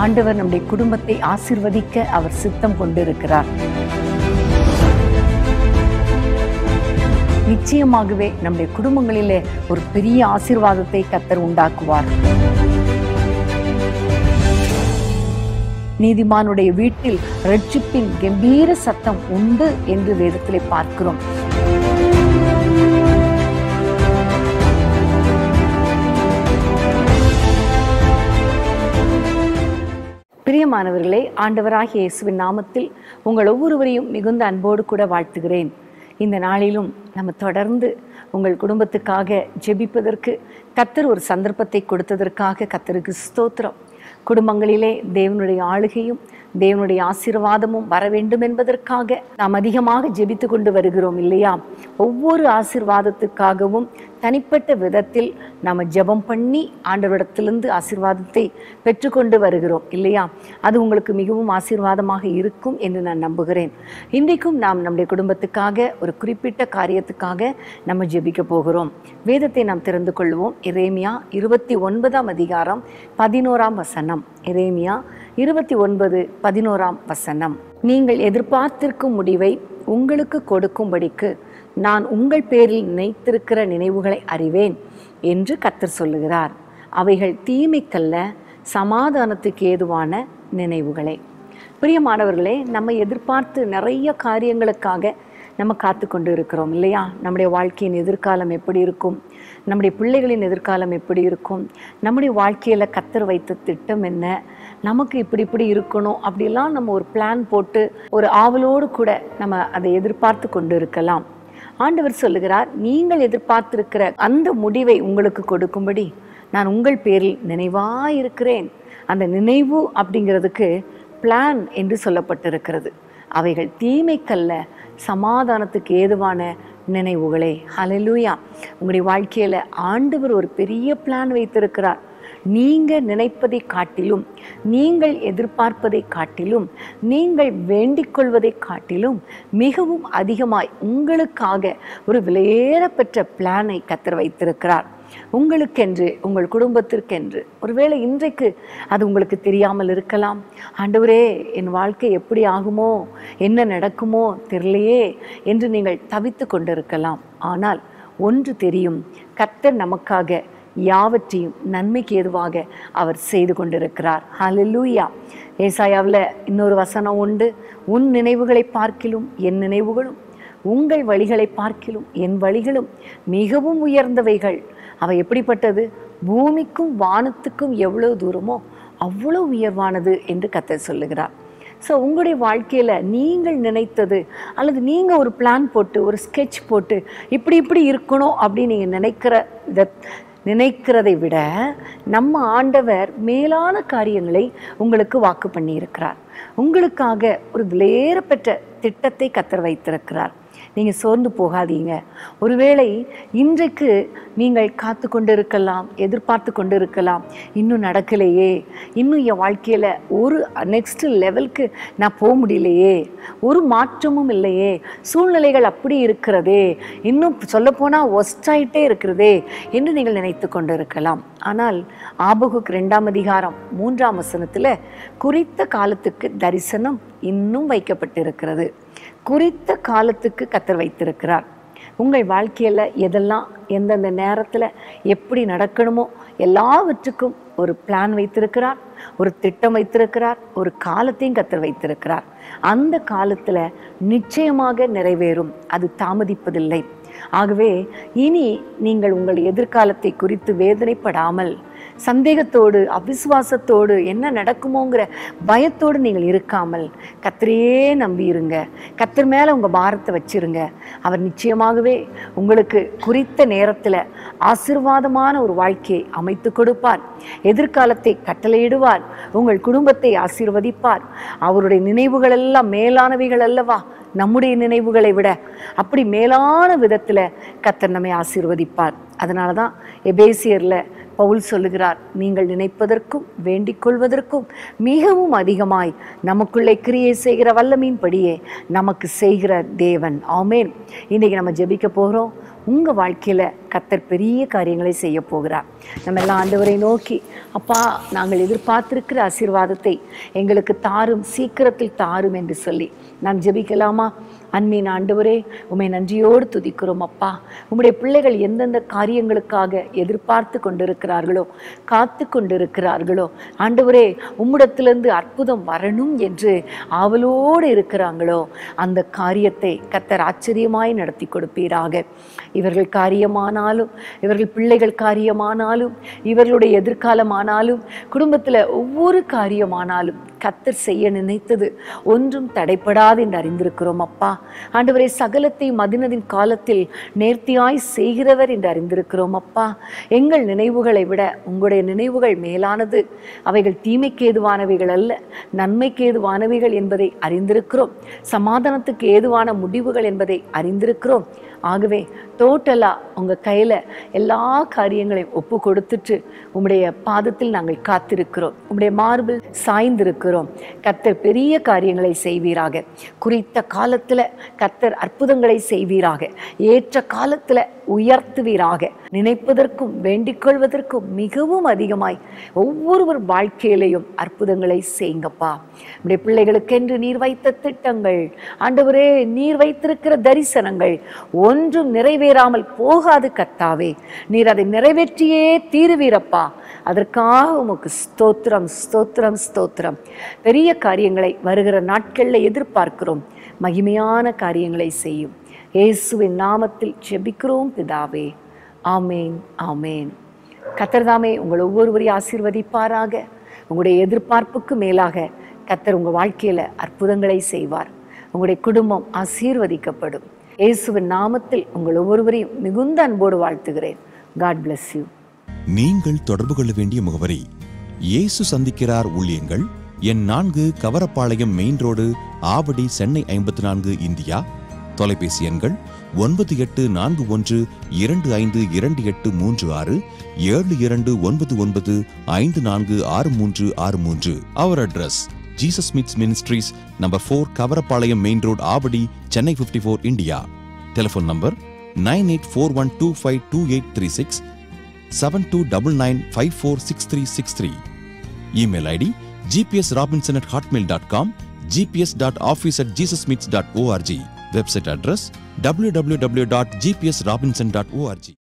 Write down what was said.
ஆண்டவர் நம்முடைய குடும்பத்தை ஆசிர்வதிக்க அவர் சித்தம் கொண்டிருக்கிறார் நிச்சயமாகவே நம்முடைய குடும்பங்களிலே ஒரு பெரிய ஆசீர்வாதத்தை கத்தர் உண்டாக்குவார் நீதிமானுடைய வீட்டில் ரட்சிப்பின் கம்பீர சத்தம் உண்டு என்று வேதத்திலே பார்க்கிறோம் பிரியமானவர்களே ஆண்டவராகிய இயேசுவின் நாமத்தில் உங்கள் ஒவ்வொருவரையும் மிகுந்த அன்போடு கூட வாழ்த்துகிறேன் இந்த நாளிலும் நம்ம தொடர்ந்து உங்கள் குடும்பத்துக்காக ஜெபிப்பதற்கு கத்தர் ஒரு சந்தர்ப்பத்தை கொடுத்ததற்காக கத்தருக்கு ஸ்தோத்திரம் குடும்பங்களிலே தேவனுடைய ஆளுகையும் தேவனுடைய ஆசீர்வாதமும் வர வேண்டும் என்பதற்காக நாம் அதிகமாக ஜெபித்து கொண்டு வருகிறோம் இல்லையா ஒவ்வொரு ஆசீர்வாதத்துக்காகவும் தனிப்பட்ட விதத்தில் நாம் ஜெபம் பண்ணி ஆண்டவரிடத்திலிருந்து ஆசீர்வாதத்தை பெற்றுக்கொண்டு வருகிறோம் இல்லையா அது உங்களுக்கு மிகவும் ஆசீர்வாதமாக இருக்கும் என்று நான் நம்புகிறேன் இன்றைக்கும் நாம் நம்முடைய குடும்பத்துக்காக ஒரு குறிப்பிட்ட காரியத்துக்காக நம்ம ஜெபிக்க போகிறோம் வேதத்தை நாம் திறந்து கொள்வோம் இரேமியா இருபத்தி ஒன்பதாம் அதிகாரம் பதினோராம் வசனம் இரேமியா இருபத்தி ஒன்பது பதினோராம் வசனம் நீங்கள் எதிர்பார்த்திருக்கும் முடிவை உங்களுக்கு கொடுக்கும்படிக்கு நான் உங்கள் பேரில் நினைத்திருக்கிற நினைவுகளை அறிவேன் என்று கத்தர் சொல்லுகிறார் அவைகள் தீமைக்கல்ல சமாதானத்துக்கு ஏதுவான நினைவுகளே பிரியமானவர்களே நம்ம எதிர்பார்த்து நிறைய காரியங்களுக்காக நம்ம காத்து கொண்டு இருக்கிறோம் இல்லையா நம்முடைய வாழ்க்கையின் எதிர்காலம் எப்படி இருக்கும் நம்முடைய பிள்ளைகளின் எதிர்காலம் எப்படி இருக்கும் நம்முடைய வாழ்க்கையில் கத்தர் வைத்த திட்டம் என்ன நமக்கு இப்படி இப்படி இருக்கணும் அப்படிலாம் நம்ம ஒரு பிளான் போட்டு ஒரு ஆவலோடு கூட நம்ம அதை எதிர்பார்த்து கொண்டு இருக்கலாம் ஆண்டவர் சொல்லுகிறார் நீங்கள் எதிர்பார்த்திருக்கிற அந்த முடிவை உங்களுக்கு கொடுக்கும்படி நான் உங்கள் பேரில் நினைவாயிருக்கிறேன் அந்த நினைவு அப்படிங்கிறதுக்கு பிளான் என்று சொல்லப்பட்டிருக்கிறது அவைகள் தீமைக்கல்ல சமாதானத்துக்கு ஏதுவான நினைவுகளே ஹalleluya உங்களுடைய வாழ்க்கையில் ஆண்டவர் ஒரு பெரிய பிளான் வைத்திருக்கிறார் நீங்கள் நினைப்பதை காட்டிலும் நீங்கள் எதிர்பார்ப்பதை காட்டிலும் நீங்கள் வேண்டிக் கொள்வதை காட்டிலும் மிகவும் அதிகமாய் உங்களுக்காக ஒரு விலையேறப்பெற்ற பிளானை கத்தர் வைத்திருக்கிறார் உங்களுக்கென்று உங்கள் குடும்பத்திற்கென்று ஒருவேளை இன்றைக்கு அது உங்களுக்கு தெரியாமல் இருக்கலாம் ஆண்டவரே என் வாழ்க்கை எப்படி ஆகுமோ என்ன நடக்குமோ தெரியலையே என்று நீங்கள் தவித்து கொண்டிருக்கலாம் ஆனால் ஒன்று தெரியும் கர்த்தர் நமக்காக யாவற்றையும் நன்மைக்கு ஏதுவாக அவர் செய்து கொண்டிருக்கிறார் ஹalleluya ஏசாயாவில் இன்னொரு வசனம் உண்டு உன் நினைவுகளை பார்க்கிலும் என் நினைவுகளும் உங்கள் வழிகளை பார்க்கிலும் என் வழிகளும் மிகவும் உயர்ந்தவைகள் அவை எப்படிப்பட்டது பூமிக்கும் வானத்துக்கும் எவ்வளவு தூரமோ அவ்வளோ உயர்வானது என்று கத்தர் சொல்லுகிறார் ஸோ உங்களுடைய வாழ்க்கையில் நீங்கள் நினைத்தது அல்லது நீங்கள் ஒரு பிளான் போட்டு ஒரு ஸ்கெட்ச் போட்டு இப்படி இப்படி இருக்கணும் அப்படின்னு நீங்கள் நினைக்கிற இதை நினைக்கிறதை விட நம்ம ஆண்டவர் மேலான காரியங்களை உங்களுக்கு வாக்கு பண்ணியிருக்கிறார் உங்களுக்காக ஒரு விலையேறப்பெற்ற திட்டத்தை கத்தர் வைத்திருக்கிறார் நீங்கள் சோர்ந்து போகாதீங்க ஒருவேளை இன்றைக்கு நீங்கள் காத்து கொண்டு இருக்கலாம் எதிர்பார்த்து கொண்டு இருக்கலாம் இன்னும் நடக்கலையே இன்னும் என் வாழ்க்கையில் ஒரு நெக்ஸ்ட் லெவலுக்கு நான் போக முடியலையே ஒரு மாற்றமும் இல்லையே சூழ்நிலைகள் அப்படி இருக்கிறதே இன்னும் சொல்லப்போனால் ஒஸ்டாயிட்டே இருக்கிறதே என்று நீங்கள் நினைத்து கொண்டு இருக்கலாம் ஆனால் ஆபகுக் ரெண்டாம் அதிகாரம் மூன்றாம் வசனத்தில் குறித்த காலத்துக்கு தரிசனம் இன்னும் வைக்கப்பட்டிருக்கிறது குறித்த காலத்துக்கு கத்தர் வைத்திருக்கிறார் உங்கள் வாழ்க்கையில் எதெல்லாம் எந்தெந்த நேரத்தில் எப்படி நடக்கணுமோ எல்லாவற்றுக்கும் ஒரு பிளான் வைத்திருக்கிறார் ஒரு திட்டம் வைத்திருக்கிறார் ஒரு காலத்தையும் கத்தர் வைத்திருக்கிறார் அந்த காலத்தில் நிச்சயமாக நிறைவேறும் அது தாமதிப்பதில்லை ஆகவே இனி நீங்கள் உங்கள் எதிர்காலத்தை குறித்து வேதனைப்படாமல் சந்தேகத்தோடு அவிசுவாசத்தோடு என்ன நடக்குமோங்கிற பயத்தோடு நீங்கள் இருக்காமல் கத்தரையே நம்பி இருங்க கத்தர் மேலே உங்கள் பாரத்தை வச்சிருங்க அவர் நிச்சயமாகவே உங்களுக்கு குறித்த நேரத்தில் ஆசிர்வாதமான ஒரு வாழ்க்கையை அமைத்து கொடுப்பார் எதிர்காலத்தை கட்டளையிடுவார் உங்கள் குடும்பத்தை ஆசீர்வதிப்பார் அவருடைய நினைவுகள் எல்லாம் மேலானவைகள் அல்லவா நம்முடைய நினைவுகளை விட அப்படி மேலான விதத்தில் கத்தர் நம்மை ஆசீர்வதிப்பார் அதனால தான் எபேசியரில் பவுல் சொல்லுகிறார் நீங்கள் நினைப்பதற்கும் வேண்டிக் கொள்வதற்கும் மிகவும் அதிகமாய் நமக்குள்ளே கிரியை செய்கிற வல்லமீன்படியே நமக்கு செய்கிற தேவன் ஆமேன் இன்றைக்கி நம்ம ஜெபிக்க போகிறோம் உங்கள் வாழ்க்கையில் கத்தர் பெரிய காரியங்களை செய்ய போகிறார் நம்ம எல்லாம் ஆண்டவரை நோக்கி அப்பா நாங்கள் எதிர்பார்த்திருக்கிற ஆசீர்வாதத்தை எங்களுக்கு தாரும் சீக்கிரத்தில் தாரும் என்று சொல்லி நாம் ஜெபிக்கலாமா அன்பின் ஆண்டவரே உம்மை நன்றியோடு துதிக்கிறோம் அப்பா உம்முடைய பிள்ளைகள் எந்தெந்த காரியங்களுக்காக எதிர்பார்த்து கொண்டிருக்கிறார்களோ காத்து கொண்டிருக்கிறார்களோ ஆண்டவரே உம்மிடத்திலிருந்து அற்புதம் வரணும் என்று ஆவலோடு இருக்கிறாங்களோ அந்த காரியத்தை கத்தர் ஆச்சரியமாய் நடத்தி கொடுப்பீராக இவர்கள் காரியமானாலும் இவர்கள் பிள்ளைகள் காரியமானாலும் இவர்களுடைய எதிர்காலமானாலும் குடும்பத்தில் ஒவ்வொரு காரியமானாலும் கத்தர் செய்ய நினைத்தது ஒன்றும் தடைப்படாது என்று அறிந்திருக்கிறோம் அப்பா ஆண்டவரே சகலத்தையும் மதினதின் காலத்தில் நேர்த்தியாய் செய்கிறவர் என்று அறிந்திருக்கிறோம் அப்பா எங்கள் நினைவுகளை விட உங்களுடைய நினைவுகள் மேலானது அவைகள் தீமைக்கு ஏதுவானவைகள் அல்ல நன்மைக்கு ஏதுவானவைகள் என்பதை அறிந்திருக்கிறோம் சமாதானத்துக்கு ஏதுவான முடிவுகள் என்பதை அறிந்திருக்கிறோம் ஆகவே டோட்டலா உங்க கையில எல்லா காரியங்களையும் ஒப்பு கொடுத்துட்டு உம்முடைய பாதத்தில் நாங்கள் காத்திருக்கிறோம் உம்முடைய மார்பில் சாய்ந்திருக்கிறோம் கத்தர் பெரிய காரியங்களை செய்வீராக குறித்த காலத்துல கத்தர் அற்புதங்களை செய்வீராக ஏற்ற காலத்துல உயர்த்துவீராக நினைப்பதற்கும் வேண்டிக் கொள்வதற்கும் மிகவும் அதிகமாய் ஒவ்வொருவர் வாழ்க்கையிலையும் அற்புதங்களை செய்யுங்கப்பா நம்முடைய பிள்ளைகளுக்கென்று நீர் வைத்த திட்டங்கள் ஆண்டவரே நீர் வைத்திருக்கிற தரிசனங்கள் ஒன்றும் நிறைவேறாமல் போகாது கத்தாவே நீர் அதை நிறைவேற்றியே தீருவீரப்பா அதற்காக உமக்கு ஸ்தோத்திரம் ஸ்தோத்திரம் ஸ்தோத்திரம் பெரிய காரியங்களை வருகிற நாட்களில் எதிர்பார்க்கிறோம் மகிமையான காரியங்களை செய்யும் இயேசுவின் நாமத்தில் ஜெபிக்கிறோம் பிதாவே ஆமேன் ஆமேன் கத்தர்தாமே உங்கள் ஒவ்வொருவரையும் ஆசீர்வதிப்பாராக உங்களுடைய எதிர்பார்ப்புக்கு மேலாக கத்தர் உங்கள் வாழ்க்கையில் அற்புதங்களை செய்வார் உங்களுடைய குடும்பம் ஆசீர்வதிக்கப்படும் இயேசுவின் நாமத்தில் உங்கள் ஒவ்வொருவரையும் மிகுந்த அன்போடு வாழ்த்துகிறேன் காட் bless யூ நீங்கள் தொடர்பு கொள்ள வேண்டிய முகவரி இயேசு சந்திக்கிறார் ஊழியங்கள் எண் நான்கு கவரப்பாளையம் மெயின் ரோடு ஆவடி சென்னை ஐம்பத்தி நான்கு இந்தியா தொலைபேசி எண்கள் ஒன்பது எட்டு நான்கு ஒன்று இரண்டு ஐந்து இரண்டு எட்டு மூன்று ஆறு ஏழு இரண்டு ஒன்பது ஒன்பது ஐந்து நான்கு ஆறு மூன்று ஆறு மூன்று our address Jesus meets ministries number four Kavarapalayam main road Avadi Chennai fifty four India telephone number nine eight four one two five two eight three six seven two double nine five four six three six three email ID GPS Robinson at Hotmail dot com GPS dot office at Jesus meets dot ORG website address W W W dot GPS Robinson dot O R G